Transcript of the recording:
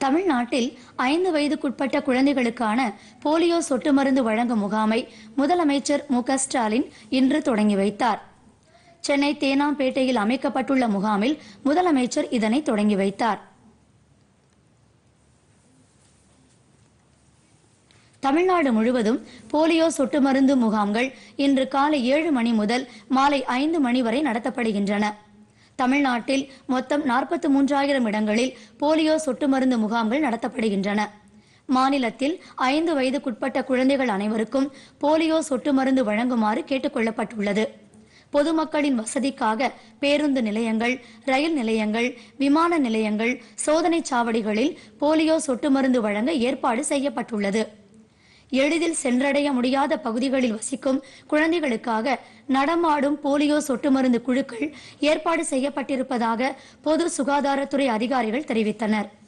தமிழ்நாட்டில் ஐந்து வயதுக்குட்பட்ட குழந்தைகளுக்கான போலியோ சொட்டு மருந்து வழங்கும் முகாமை முதலமைச்சர் மு க ஸ்டாலின் இன்று தொடங்கி வைத்தார் சென்னை தேனாம்பேட்டையில் அமைக்கப்பட்டுள்ள முகாமில் முதலமைச்சர் இதனை தொடங்கி வைத்தார் தமிழ்நாடு முழுவதும் போலியோ சொட்டு மருந்து முகாம்கள் இன்று காலை ஏழு மணி முதல் மாலை ஐந்து மணி வரை நடத்தப்படுகின்றன தமிழ்நாட்டில் மொத்தம் நாற்பத்தி மூன்றாயிரம் இடங்களில் போலியோ சொட்டு மருந்து முகாம்கள் நடத்தப்படுகின்றன மாநிலத்தில் ஐந்து வயதுக்குட்பட்ட குழந்தைகள் அனைவருக்கும் போலியோ சொட்டு மருந்து வழங்குமாறு கேட்டுக் கொள்ளப்பட்டுள்ளது பொதுமக்களின் வசதிக்காக பேருந்து நிலையங்கள் ரயில் நிலையங்கள் விமான நிலையங்கள் சோதனைச் சாவடிகளில் போலியோ சொட்டு மருந்து வழங்க ஏற்பாடு செய்யப்பட்டுள்ளது எளிதில் சென்றடைய முடியாத பகுதிகளில் வசிக்கும் குழந்தைகளுக்காக நடமாடும் போலியோ சொட்டு மருந்து குழுக்கள் ஏற்பாடு செய்யப்பட்டிருப்பதாக பொது சுகாதாரத்துறை அதிகாரிகள் தெரிவித்தனர்